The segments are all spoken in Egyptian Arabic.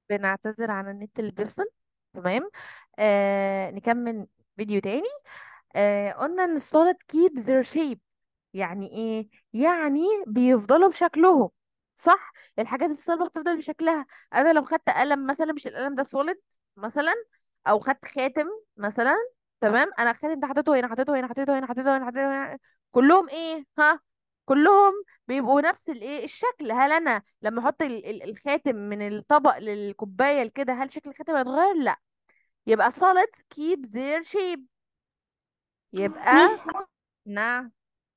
بنعتذر عن النت اللي بيفصل تمام آه نكمل فيديو تاني آه قلنا ان السوليد keep their shape يعني ايه يعني بيفضلوا بشكلهم صح الحاجات الصلبة بتفضل بشكلها انا لو خدت قلم مثلا مش القلم ده سوليد مثلا او خدت خاتم مثلا تمام انا الخاتم ده حطيته هنا حطيته هنا حطيته هنا حطيته هنا حطيته هنا كلهم ايه ها كلهم بيبقوا نفس الايه الشكل هل انا لما احط ال- ال- الخاتم من الطبق للكوبايه كده هل شكل الخاتم هيتغير لا يبقى solid keep their shape يبقى ميس نعم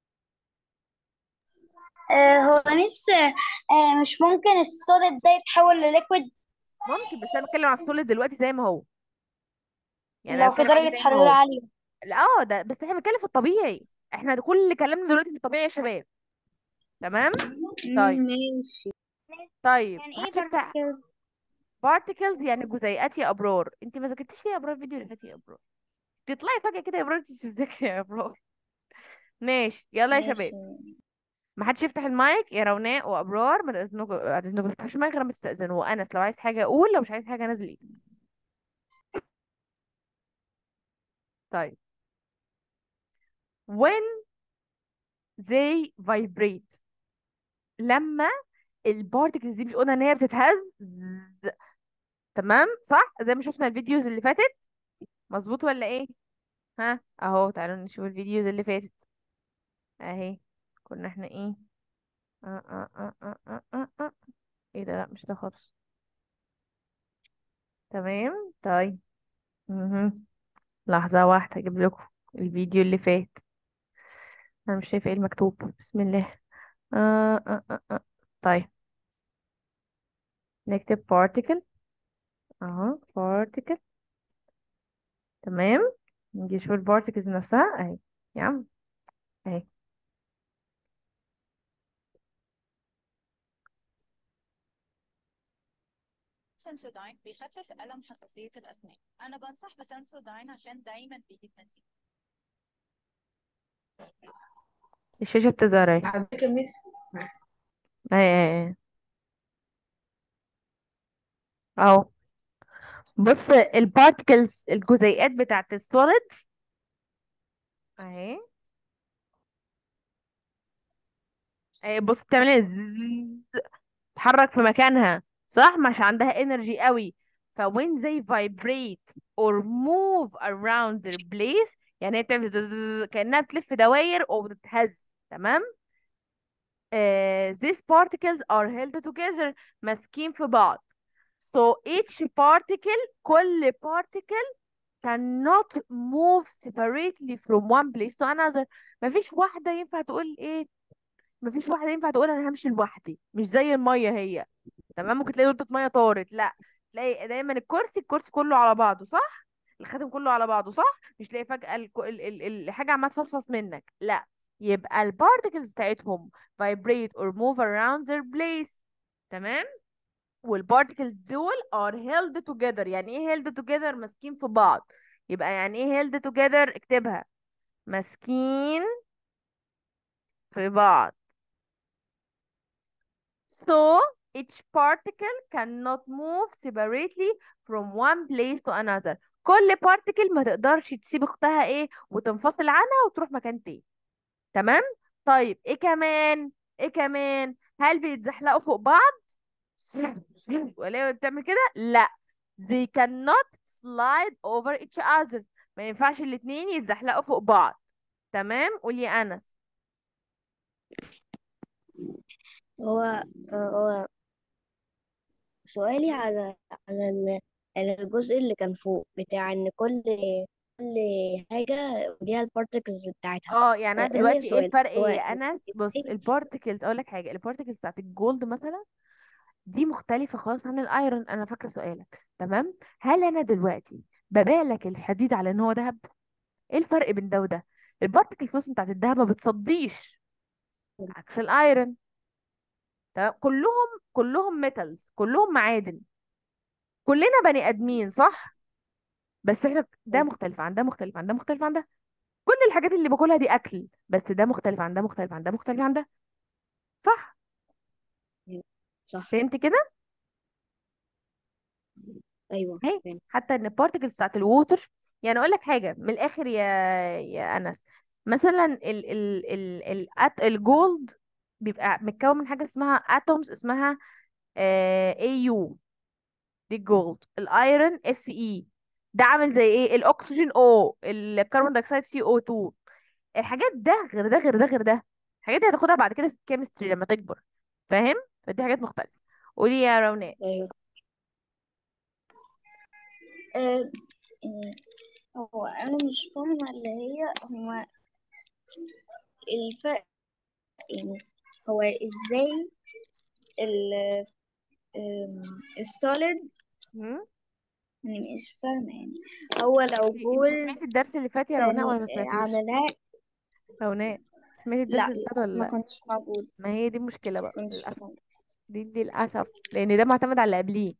آه هو ميس آه مش ممكن السوليد ده يتحول لليكويد ممكن بس انا بتكلم على السوليد دلوقتي زي ما هو يعني انا لو في بتكلم عليه درجة زي ما حرارة هو عالية لا اه ده بس احنا بنتكلم في الطبيعي احنا ده كل كلامنا دلوقتي في الطبيعي يا شباب تمام مم، طيب ماشي طيب يعني ايه محدش يفتح particles particles يعني جزيئات يا ابرار انت ما ذاكرتيش ليه يا ابرار الفيديو اللي فات يا ابرار تطلعي فجأة كده يا ابرار انت مش بتذاكري يا ابرار ماشي يلا يا شباب ماشي ما حدش يفتح المايك يا روناء وابرار ما تاذنكم بعد اذنكم ما تفتحوش المايك غير ما تستاذنوا وانس لو عايز حاجه اقول لو مش عايز حاجه نزل ايدك طيب when they vibrate لما البارتكلز دي مش قلنا ان هي بتتهز تمام صح زي ما شفنا الفيديوز اللي فاتت مظبوط ولا ايه ها اهو تعالوا نشوف الفيديوز اللي فاتت اهي كنا احنا ايه آه آه آه آه آه آه. آه. ايه ده لا مش ده خالص تمام طيب مهم. لحظة واحدة اجيب لكم الفيديو اللي فات انا مش شايفه ايه المكتوب بسم الله آه آه آه آه. طيب نكتب particle اهو particle تمام نجي نشوف البارتكلز نفسها اهي يا عم اهي سنسوداين بيخفف ألم حساسية الأسنان أنا بنصح بسنسوداين عشان دايما بيجيب نتيجة الشاشة بتظهر اهي حضرتك يا ميس اهي اهي اهي. اهو بص البارتكلز الجزيئات بتاعت السوليد اهي اهي بص بتعمل ايه زز- تتحرك في مكانها صح مش عندها انرجي قوي ف when they vibrate or move around their place يعني هي بتعمل زز- كأنها بتلف دواير او بتتهز تمام آه these particles are held together ماسكين في بعض so each particle كل particle cannot move separately from one place to another مفيش واحدة ينفع تقول ايه مفيش واحدة ينفع تقول انا همشي لوحدي مش زي المية هي تمام ممكن تلاقي نقطة مية طارت لا تلاقي دايما الكرسي الكرسي كله على بعضه صح الخاتم كله على بعضه صح مش تلاقي فجأة ال... ال... ال... الحاجة عمالة تفصفص منك لا يبقى البارتكلز بتاعتهم vibrate or move around their place تمام والبارتكلز دول are held together يعني ايه held together ماسكين في بعض يبقى يعني ايه held together اكتبها ماسكين في بعض so each particle cannot move separately from one place to another كل particle ما تقدرش تسيب اختها ايه وتنفصل عنها وتروح مكان تاني تمام طيب ايه كمان ايه كمان هل بيتزحلقوا فوق بعض ولا بتعمل كده لا they cannot slide over each other ما ينفعش الاتنين يتزحلقوا فوق بعض تمام قولي يا انس هو هو سؤالي على على ال- على الجزء اللي كان فوق بتاع ان كل كل حاجة ليها البارتكلز بتاعتها اه يعني انا آه، ليا دلوقتي ايه سؤال الفرق هو يا انس بص ازاي البارتكلز اقول لك حاجه البارتكلز بتاعت الجولد مثلا دي مختلفه خالص عن الايرون انا فاكره سؤالك تمام هل انا دلوقتي ببيع لك الحديد على ان هو ذهب ايه الفرق بين ده وده البارتكلز مثلا بتاعت الذهب ما بتصديش عكس الايرون تمام كلهم كلهم ميتالز كلهم معادن كلنا بني ادمين صح بس احنا ده مختلف عن ده مختلف عن ده مختلف عن ده كل الحاجات اللي باكلها دي اكل بس ده مختلف عن ده مختلف عن ده مختلف عن ده صح صح فهمت كده ايوه اهي فاهم حتى ان البارتكلز بتاعت الووتر يعني اقول لك حاجه من الاخر يا يا انس مثلا ال ال ال ال الأت- الجولد بيبقى متكون من حاجه اسمها اتومز اسمها اي يو دي الجولد الايرون اف اي ده عامل زي ايه الاكسجين او الكربون دايوكسيد سي او 2 الحاجات ده غير ده غير ده غير ده الحاجات دي هتاخدها بعد كده في الكيمستري لما تكبر فاهم فدي حاجات مختلفه قولي يا روناء ايوه آه، آه، هو انا مش فاهمه اللي هي هو الفرق يعني هو ازاي ال السوليد هم؟ يعني مش فاهمه يعني هو لو انت جولد سمعتي الدرس اللي فات يا روناء ولا ما تاني سمعتوش عملها روناء سمعتي الدرس لا اللي فات لا ولا ما لا كنتش موجود ما هي دي المشكله بقى كنتش للاسف موجود دي دي للاسف لان ده معتمد على اللي قبليه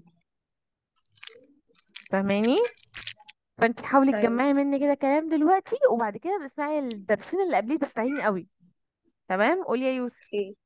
فاهماني فانت حاولي طيب تجمعي مني كده كلام دلوقتي وبعد كده بسمعي الدرسين اللي قبليه تستعيني قوي تمام قولي يا يوسف اوكي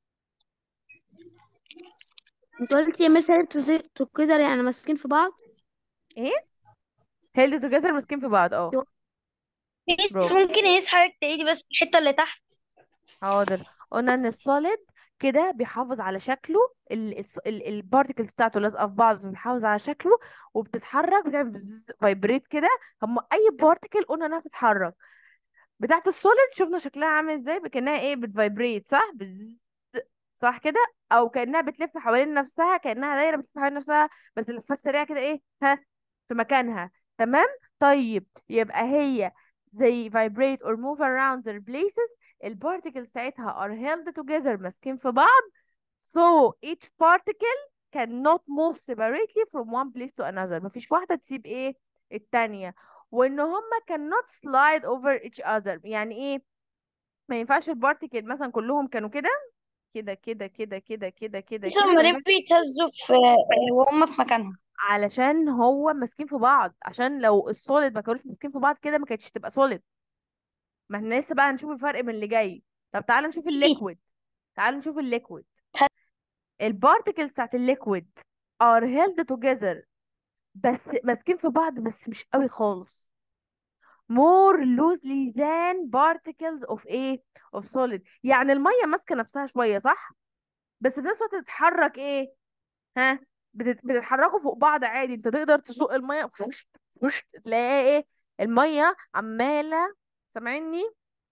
انت قلتي يا مس هيلث توجذر يعني ماسكين في بعض ايه هيلد توجذر ماسكين في بعض اه بس برافو ممكن يس حضرتك تعيدي بس الحته اللي تحت حاضر قلنا ان السوليد كده بيحافظ على شكله البارتكلز بتاعته لازقه في بعض فبيحافظ على شكله وبتتحرك بتعمل فايبريت كده هم اي بارتكل قلنا انها بتتحرك بتاعت السوليد شفنا شكلها عامل ازاي كأنها ايه بتفايبريت صح بز... صح كده او كأنها بتلف حوالين نفسها كأنها دايره بتلف حوالين نفسها بس لفات سريعه كده ايه ها في مكانها تمام طيب يبقى هي زي vibrate or move around their places البارتكلز بتاعتها are held together ماسكين في بعض so each particle cannot move separately from one place to another مفيش واحدة تسيب ايه التانية وان هما cannot slide over each other يعني ايه ما ينفعش البارتكل مثلا كلهم كانوا كده كده كده كده كده كده كده بس كده هم ما ليه ينفعش بيتهزوا في وهم في مكانهم علشان هو ماسكين في بعض عشان لو السوليد ما كانوش ماسكين في بعض كده ما كانتش تبقى سوليد ما احنا لسه بقى هنشوف الفرق من اللي جاي طب تعالوا نشوف الليكويد تعالوا نشوف الليكويد البارتكلز بتاعت الليكويد are held together بس ماسكين في بعض بس مش قوي خالص more loosely than particles of ايه of solid يعني المية ماسكة نفسها شوية صح بس في نفس الوقت بتتحرك ايه ها بتت... بتتحركوا فوق بعض عادي انت تقدر تسوق المية فشت فشت تلاقي ايه المية عمالة سامعيني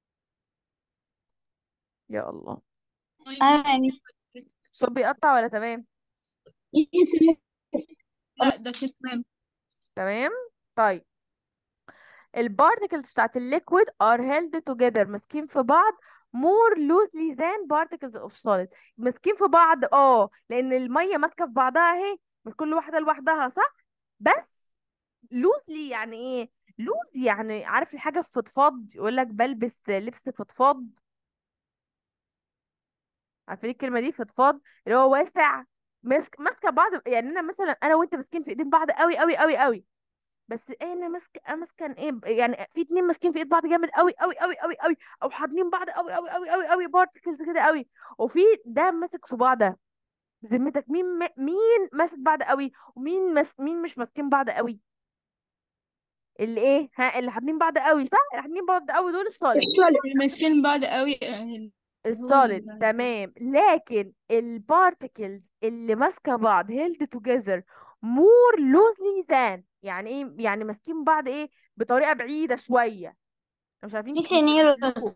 يا الله ايوه يعني الصوت بيقطع ولا تمام لا ده كده تمام تمام طيب البارتكلز بتاعت الليكويد are held together ماسكين في بعض more loosely than particles of solid ماسكين في بعض اه لان الميه ماسكه في بعضها اهي مش كل واحده لوحدها صح بس loosely يعني ايه لوز يعني عارف الحاجه فضفاض يقول لك بلبس لبس فضفاض عارفين الكلمه دي فضفاض اللي هو واسع ماسك ماسكه بعض يعني انا مثلا انا وانت ماسكين في ايدين بعض قوي قوي قوي قوي بس ايه انا ماسكه انا ماسكه ايه ب- يعني في اتنين ماسكين في ايد بعض جامد قوي قوي قوي قوي قوي او حاضنين بعض قوي قوي قوي قوي قوي بارتكلز كده قوي وفي ده ماسك صباع ده بذمتك مين ما- مين ماسك بعض قوي ومين مس مين مش ماسكين بعض قوي اللي ايه ها اللي حاضنين بعض قوي صح اللي حاضنين بعض قوي دول السوليد ماسكين بعض قوي يعني السوليد تمام لكن البارتكلز اللي ماسكه بعض held together more loosely than يعني ايه يعني ماسكين بعض ايه بطريقه بعيده شويه مش عارفين في مش سنير عارفين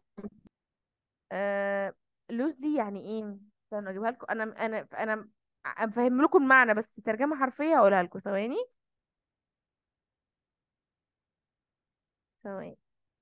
آه لوزلي يعني ايه استنى اجيبها لكم انا انا انا افهم لكم المعنى بس ترجمه حرفيه هقولها لكم ثواني ثواني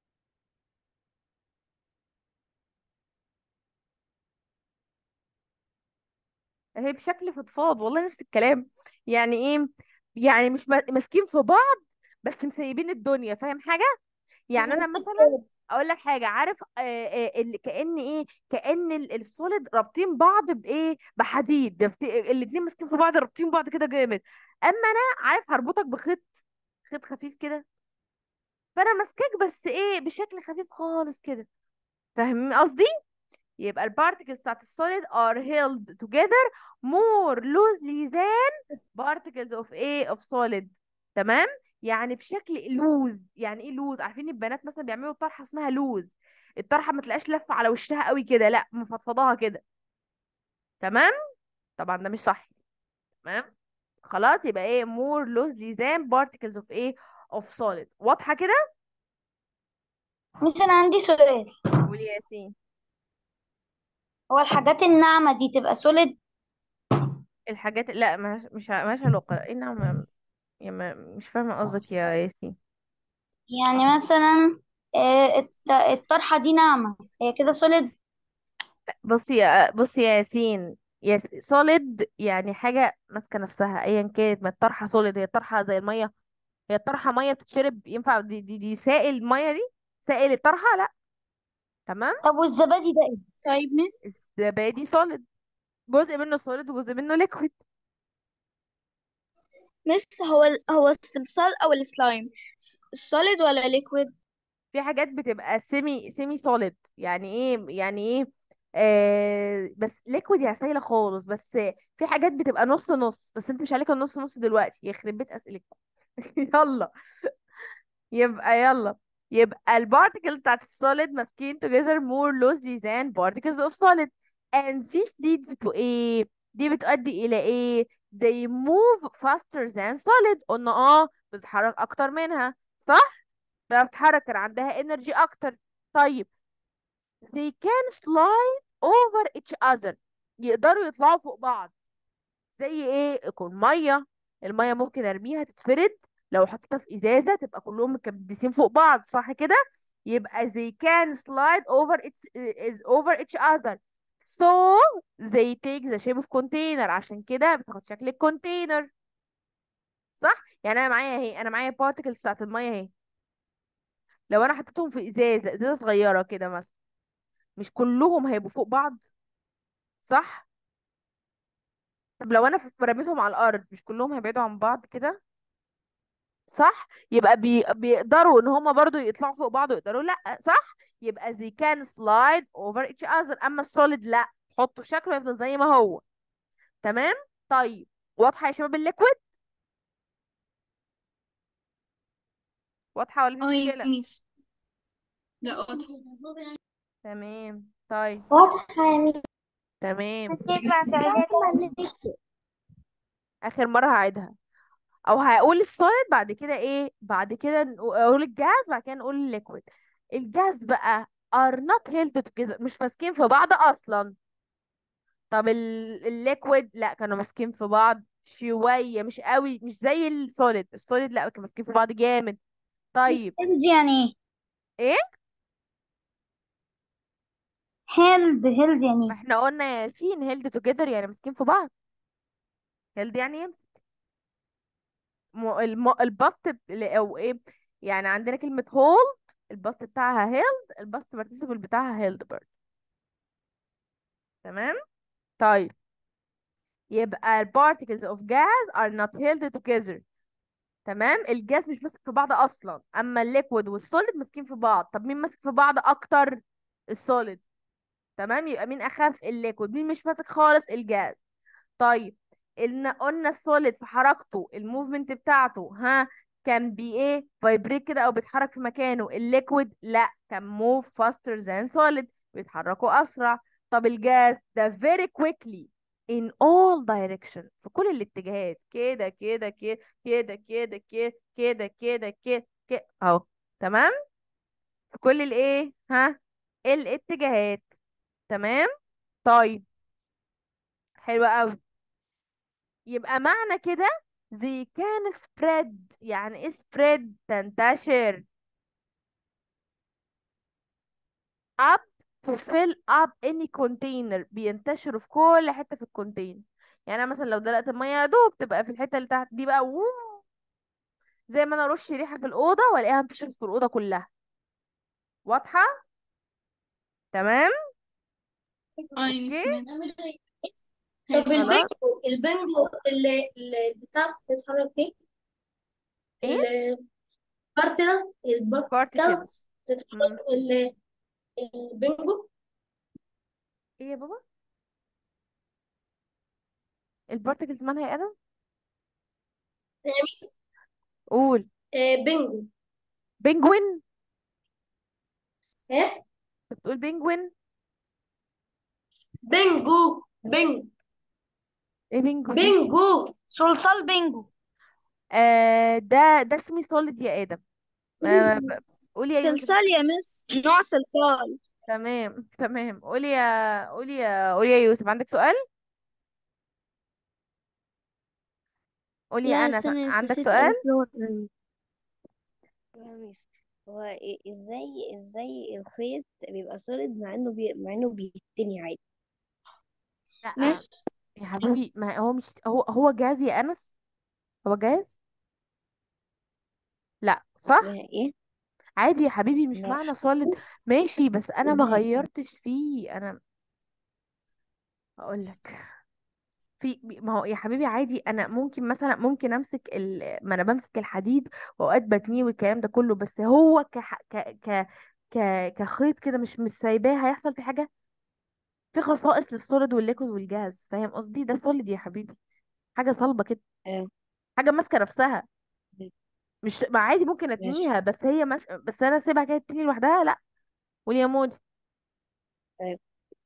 هي بشكل فضفاض والله نفس الكلام يعني ايه يعني مش ما- ماسكين في بعض بس مسيبين الدنيا فاهم حاجه يعني انا مثلا اقول لك حاجه عارف آه آه اللي كأن ايه كأن ال- السوليد رابطين بعض بايه بحديد الاثنين ماسكين في بعض رابطين بعض كده جامد اما انا عارف هربطك بخيط خيط خفيف كده فانا ماسكاك بس ايه بشكل خفيف خالص كده فاهمين قصدي يبقى البارتكلز بتاعت السوليد are held together more loosely than particles of ايه of solid تمام يعني بشكل لوز يعني ايه لوز عارفين البنات مثلا بيعملوا طرحه اسمها لوز الطرحه ما تلاقيش لفه على وشها قوي كده لا مفضفضاها كده تمام طبعا ده مش صح تمام خلاص يبقى ايه more loosely than particles of ايه of solid واضحه كده مش انا عندي سؤال قولي يا ياسين هو الحاجات الناعمة دي تبقى سوليد الحاجات لا مش مش مش علاقه ايه نعم يا ما مش فاهمه قصدك يا ياسين يعني مثلا آه، الت- الطرحة دي ناعمة هي كده سوليد بصي يا بصي يا ياسين يس سوليد يعني حاجة ماسكة نفسها ايا كانت ما الطرحة سوليد هي الطرحة زي المية هي الطرحة مية بتتشرب ينفع دي دي, دي سائل المية دي سائل الطرحة لا تمام طب والزبادي ده ايه طيب مين الزبادي سوليد جزء منه سوليد وجزء منه ليكويد مس هو ال... هو الصلصال او السلايم سوليد ولا ليكويد في حاجات بتبقى سيمي سيمي سوليد يعني ايه يعني ايه آه بس ليكويد يعني سايله خالص بس في حاجات بتبقى نص نص بس انت مش عليك النص نص دلوقتي يخرب بيت اسئلتكم يلا يبقى يلا يبقى البارتكلز بتاعت السوليد ماسكين together more loosely than particles of solid and this leads to ايه دي بتؤدي الى ايه they move faster than solid قلنا اه بتتحرك اكتر منها صح ده بتتحرك كان عندها energy اكتر طيب they can slide over each other يقدروا يطلعوا فوق بعض زي ايه يكون ميه الميه ممكن ارميها تتفرد لو حطيتها في ازازه تبقى كلهم مكبسين فوق بعض صح كده يبقى they can slide over its is over each other so they take the shape of container عشان كده بتاخد شكل الكونتينر صح يعني انا معايا اهي انا معايا particles بتاعت الميه اهي لو انا حطيتهم في ازازه ازازه صغيره كده مثلا مش كلهم هيبقوا فوق بعض صح طب لو انا ف- رميتهم على الارض مش كلهم هيبعدوا عن بعض كده صح يبقى بي... بيقدروا ان هما برضو يطلعوا فوق بعض ويقدروا لا صح يبقى they can slide over each other اما السوليد لا حطوا شكله يفضل زي ما هو تمام طيب واضحه يا شباب الليكويد واضحه ولا في اه مشكله يا ميس لا واضح تمام طيب واضحة يا مين تمام بس ينفع تعملها اخر مره هعيدها او هقول السوليد بعد كده ايه بعد كده نقو- اقول الجاز بعد كده نقول الليكويد الجاز بقى are not held together مش ماسكين في بعض اصلا طب ال- الليكويد لا كانوا ماسكين في بعض شويه مش قوي مش زي السوليد السوليد لا كانوا ماسكين في بعض جامد طيب هيلد يعني ايه ايه هيلد هيلد يعني ما ايه احنا قلنا يا ياسين هيلد توجذر يعني ماسكين في بعض هيلد يعني يمسك م- الم... البسط ب- او ايه يعني عندنا كلمة هولد البسط بتاعها هيلد البسط participle بتاعها هيلد برضه تمام طيب يبقى ال particles of gas are not held together تمام الجاز مش ماسك في بعض اصلا اما الليكويد والسوليد ماسكين في بعض طب مين ماسك في بعض اكتر السوليد تمام يبقى مين اخف الليكويد مين مش ماسك خالص الجاز طيب ان قلنا السوليد في حركته الموفمنت بتاعته ها كان بي ايه فايبريت كده او بيتحرك في مكانه الليكويد لا كان موف faster than solid بيتحركوا اسرع طب الجاز ده very quickly in all direction في كل الاتجاهات كده كده كده كده كده كده كده كده كده كده اهو تمام في كل الايه ها الاتجاهات تمام طيب حلو قوي يبقى معنى كده they can spread يعني ايه spread تنتشر up to fill up any container بينتشروا في كل حتة في الكونتينر يعني انا مثلا لو دلقت المية يا دوب تبقى في الحتة اللي تحت دي بقى ووو زي ما انا ارش ريحة في الأوضة والاقيها انتشرت في الأوضة كلها واضحة تمام اه يا ميس اوكي تمام طب حلو خلاص البنجو البنجو اللي اللي البتاع بتتحرك فيه ايه البارتكلز particles البارتكلز مم. بتتحرك في ال- البنجو ايه يا بابا البارتكلز مالها يا ادم يا ميس قول آه بنجو بنجوين ايه انت بتقول بنجوين بنجو بنجو ايه بنجو دي بنجو صلصال بينجو آه ده ده اسمي سوليد يا ادم آه ب- قولي يا يوسف صلصال يا مس نوع صلصال تمام تمام قولي يا قولي يا قولي يا يوسف عندك سؤال قولي يا لا انس استنى يا مس عندك نسيت سؤال اقول اللي هو تاني. يا ميس هو إيه- ازاي ازاي الخيط بيبقى سوليد مع انه بي... مع انه بيتني عادي لا مس يا حبيبي ما هو مش هو هو جاز يا انس هو جاز لا صح ما ايه عادي يا حبيبي مش لا معنى سوليد ماشي بس انا ما ازاي غيرتش فيه انا هقول لك في ما هو يا حبيبي عادي انا ممكن مثلا ممكن امسك ال... ما انا بمسك الحديد واوقات بتنيه والكلام ده كله بس هو ك... ك... ك... ك... كخيط كده مش مش سايباه هيحصل في حاجه في خصائص للسوليد والليكويد والجاز فاهم قصدي ده سوليد يا حبيبي حاجه صلبه كده اه حاجه ماسكه نفسها مش ما عادي ممكن ماشي اتنيها بس هي مش... بس انا اسيبها كده تتني لوحدها لا قولي يا مودي طيب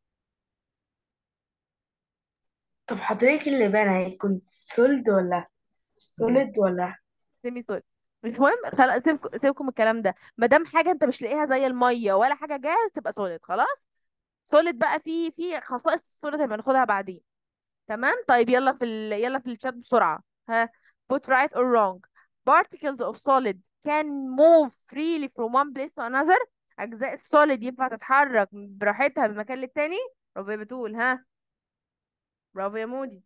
طب حضرتك اللبان هيكون سولد ولا سوليد ولا سيمي سوليد مش مهم خلاص سيبكم سيبكم من الكلام ده ما دام حاجه انت مش لاقيها زي الميه ولا حاجه جاهز تبقى سوليد خلاص سوليد بقى في في خصائص السوليد هنبقى ناخدها بعدين تمام طيب يلا في ال... يلا في الشات بسرعه ها put right or wrong particles of solid can move freely from one place to another اجزاء السوليد ينفع تتحرك براحتها من مكان للتاني برافو يا بتقول ها برافو يا مودي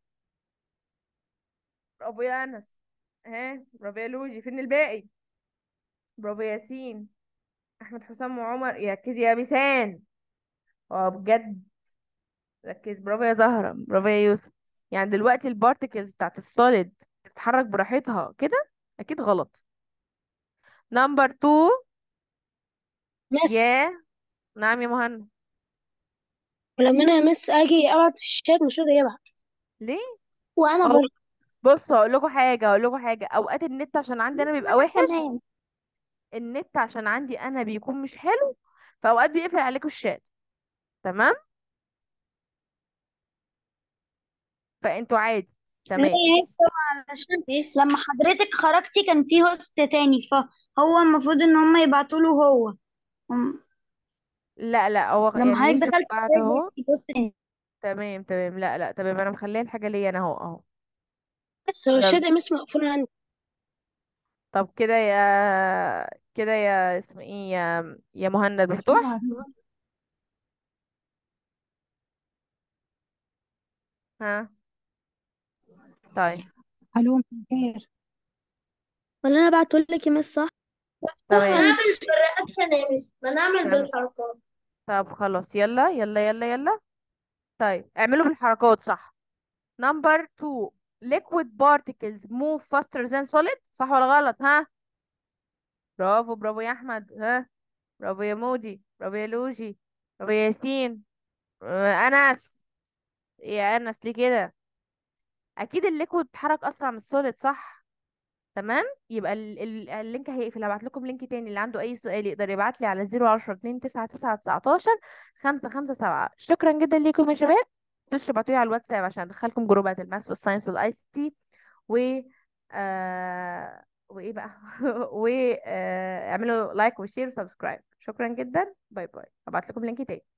برافو يا انس ها برافو يا لوجي فين الباقي برافو يا ياسين احمد حسام وعمر ركزي يا بيسان اه بجد ركز برافو يا زهرة برافو يا يوسف يعني دلوقتي البارتكلز بتاعت السوليد بتتحرك براحتها كده اكيد غلط نمبر 2 مس يا نعم يا مهند ولما انا يا مس اجي ابعت في الشات مش راضي يبعت ليه وانا هو برضه بص هقول لكم حاجه هقول لكم حاجه اوقات النت عشان عندي انا بيبقى وحش كمان النت عشان عندي انا بيكون مش حلو فاوقات بيقفل عليكم الشات تمام فانتوا عادي لا تمام يا مس هو علشان لما حضرتك خرجتي كان في هوست تاني فهو المفروض ان هم يبعتوا له هو هم- لا لا هو لما يعني حضرتك يوسف دخلت بعد حضرتك اهو بعتي هوست تاني تمام تمام لا لا تمام انا مخليه الحاجه ليا انا اهو اهو هو طب الشات يا مس مقفول عندي طب كده يا كده يا اسمه ايه يا يا مهند مفتوح ها طيب الو خير ولا انا بعته لك يا مس صح تمام نعمل بالرياكشن يا مس ما نعمل تمام بالحركات طب خلاص يلا يلا يلا يلا طيب اعملوا بالحركات صح نمبر 2 liquid particles move faster than solid صح ولا غلط ها برافو برافو يا احمد ها برافو يا مودي برافو يا لوجي برافو يا ياسين آه، انس يا انس ليه كده اكيد الليكويد بيتحرك اسرع من السوليد صح تمام يبقى ال ال اللينك هيقفل هبعت لكم لينك تاني اللي عنده اي سؤال يقدر يبعت لي على 010 2 9 9 19 5 5 7 شكرا جدا ليكم يا شباب تنسوش تبعتوا لي على الواتساب عشان ادخلكم جروبات الماس والساينس والاي سي تي و آه... وايه بقى و آه... اعملوا لايك وشير وسبسكرايب شكرا جدا باي باي هبعت لكم لينك تاني